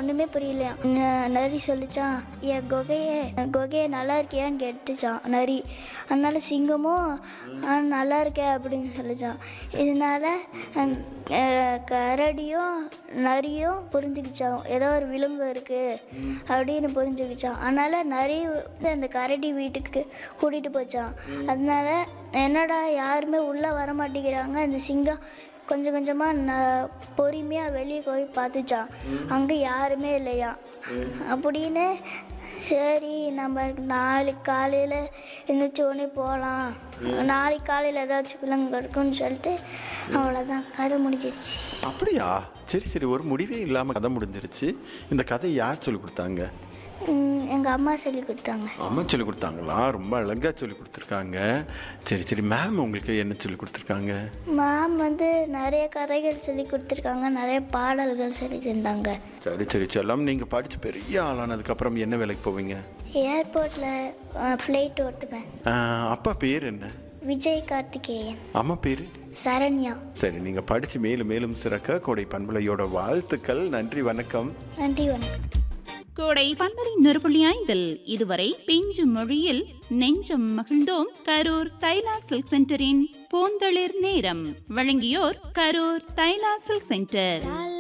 ஒன்றுமே புரியலையாம் ந- நரி சொல்லிச்சான் என் குகையே குகையே நல்லா இருக்கியான்னு கேட்டுச்சான் நரி அதனால சிங்கமும் "ஆ, நல்லா இருக்கேன் அப்படின்னு சொல்லிச்சான் இதனால அஹ், அஹ், கரடியும் நரியும் புரிஞ்சுக்கிச்சான் ஏதோ ஒரு விலங்கு இருக்கு அப்படின்னு புரிஞ்சுக்கிச்சான் அதனால நரி வந்து அந்த கரடி வீட்டுக்கு கூட்டிட்டு போச்சான் அதனால என்னடா யாருமே உள்ள வர மாட்டேங்கிறாங்க அந்த சிங்கம் கொஞ்சம் கொஞ்சமாக ந பொறுமையாக வெளியே போய் பார்த்துச்சான் அங்கே யாருமே இல்லையா அப்படின்னு சரி நம்ம நாளைக்கு காலையில் எழுந்திரிச்ச உடனே போகலாம் நாளைக்கு காலையில் ஏதாச்சும் விலங்கு இருக்குன்னு சொல்லிட்டு அவ்வளோதான் கதை முடிஞ்சிருச்சு அப்படியா சரி சரி ஒரு முடிவே இல்லாமல் கதை முடிஞ்சிருச்சு இந்த கதை யார் சொல்லி கொடுத்தாங்க எங்கள் அம்மா சொல்லி கொடுத்தாங்க அம்மா சொல்லி கொடுத்தாங்களா ரொம்ப அழகாக சொல்லி கொடுத்துருக்காங்க சரி சரி மேம் உங்களுக்கு என்ன சொல்லி கொடுத்துருக்காங்க மேம் வந்து நிறைய கதைகள் சொல்லி கொடுத்துருக்காங்க நிறைய பாடல்கள் சொல்லி தந்தாங்க சரி சரி செல்லம் நீங்கள் படித்து பெரிய ஆளானதுக்கப்புறம் என்ன வேலைக்கு போவீங்க ஏர்போர்ட்டில் ஃப்ளைட் ஓட்டுவேன் ஆஹ், அப்பா பேர் என்ன விஜய் கார்த்திகேயன் அம்மா பேர் சரண்யா சரி நீங்கள் படித்து மேலும் மேலும் சிறக்க கோடை பண்பலையோட வாழ்த்துக்கள் நன்றி வணக்கம் நன்றி வணக்கம் கோடை பன்மரி நெருப்புள்ளி ஐந்தில் இதுவரை பிஞ்சு மொழியில் நெஞ்சம் மகிழ்ந்தோம் கரூர் தைலா சில்க் சென்டரின் பூந்தளிர் நேரம் வழங்கியோர் கரூர் தைலா சில்க் சென்டர்